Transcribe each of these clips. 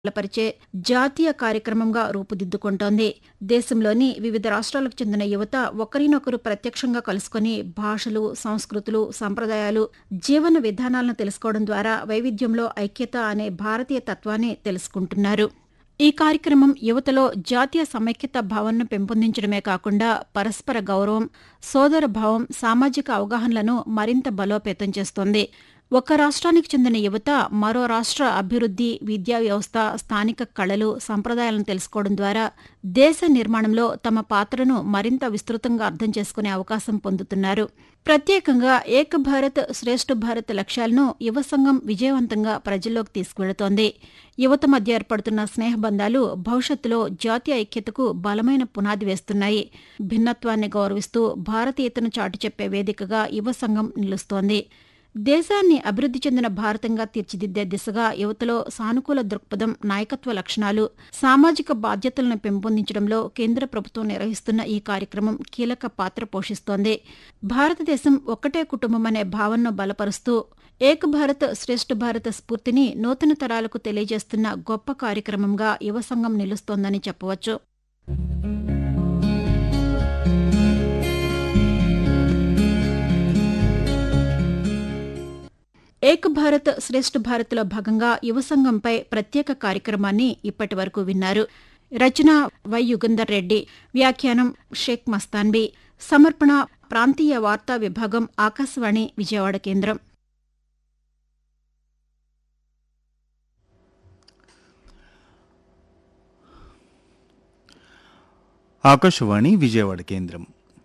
బలపరిచే జాతీయ కార్యక్రమంగా రూపుదిద్దుకుంటోంది దేశంలోని వివిధ రాష్ట్రాలకు చెందిన యువత ఒకరినొకరు ప్రత్యక్షంగా కలుసుకొని భాషలు సంస్కృతులు సంప్రదాయాలు జీవన విధానాలను తెలుసుకోవడం ద్వారా వైవిధ్యంలో ఐక్యత అనే భారతీయ తత్వాన్ని తెలుసుకుంటున్నారు ఈ కార్యక్రమం యువతలో జాతీయ సమైక్యత భావనను పెంపొందించడమే కాకుండా పరస్పర గౌరవం సోదర భావం సామాజిక అవగాహనలను మరింత బలోపేతం చేస్తోంది ఒక రాష్ట్రానికి చెందిన యువత మరో రాష్ట్ర అభివృద్ధి విద్యా వ్యవస్థ స్థానిక కళలు సంప్రదాయాలను తెలుసుకోవడం ద్వారా దేశ నిర్మాణంలో తమ పాత్రను మరింత విస్తృతంగా అర్థం చేసుకునే అవకాశం పొందుతున్నారు ప్రత్యేకంగా ఏక భారత్ శ్రేష్ఠ భారత్ లక్ష్యాలను యువ సంఘం విజయవంతంగా ప్రజల్లోకి తీసుకువెళుతోంది యువత మధ్య ఏర్పడుతున్న స్నేహబంధాలు భవిష్యత్తులో జాతీయ ఐక్యతకు బలమైన పునాది వేస్తున్నాయి భిన్నత్వాన్ని గౌరవిస్తూ భారతీయతను చాటి చెప్పే వేదికగా యువ సంఘం నిలుస్తోంది దేశాన్ని అభివృద్ధి చెందిన భారతంగా తీర్చిదిద్దే దిశగా యువతలో సానుకూల దృక్పథం నాయకత్వ లక్షణాలు సామాజిక బాధ్యతలను పెంపొందించడంలో కేంద్ర ప్రభుత్వం నిర్వహిస్తున్న ఈ కార్యక్రమం కీలక పాత్ర పోషిస్తోంది భారతదేశం ఒక్కటే కుటుంబం అనే భావనను బలపరుస్తూ ఏక్ భారత్ శ్రేష్ఠ భారత్ స్ఫూర్తిని నూతన తరాలకు తెలియజేస్తున్న గొప్ప కార్యక్రమంగా యువ సంఘం నిలుస్తోందని చెప్పవచ్చు ఏక్ భారత్ శ్రేష్ఠ భారత్లో భాగంగా యువ సంఘంపై ప్రత్యేక కార్యక్రమాన్ని ఇప్పటి వరకు విన్నారు రచన వై యుగంధర్ రెడ్డి వ్యాఖ్యానం షేక్ మస్తాన్బీ సమర్పణ ప్రాంతీయ వార్తా విభాగం ఆకాశవాణి విజయవాడ కేంద్రం ఆకాశవాణి విజయవాడ కేంద్రం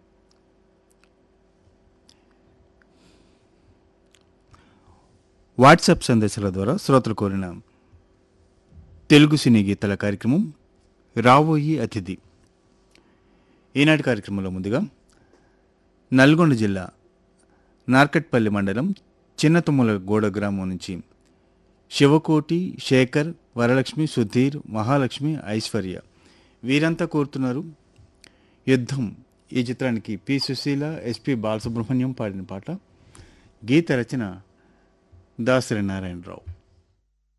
వాట్సాప్ సందేశాల ద్వారా శ్రోతలు కోరిన తెలుగు సినీ గీతాల కార్యక్రమం రావోయి అతిథి ఈనాటి కార్యక్రమంలో ముందుగా నల్గొండ జిల్లా నార్కట్పల్లి మండలం చిన్నతుమ్మల గోడ గ్రామం నుంచి శివకోటి శేఖర్ వరలక్ష్మి సుధీర్ మహాలక్ష్మి ఐశ్వర్య వీరంతా కోరుతున్నారు యుద్ధం ఈ చిత్రానికి పి సుశీల ఎస్పి బాలసుబ్రహ్మణ్యం పాడిన పాట గీత రచన దాసరి నారాయణరావు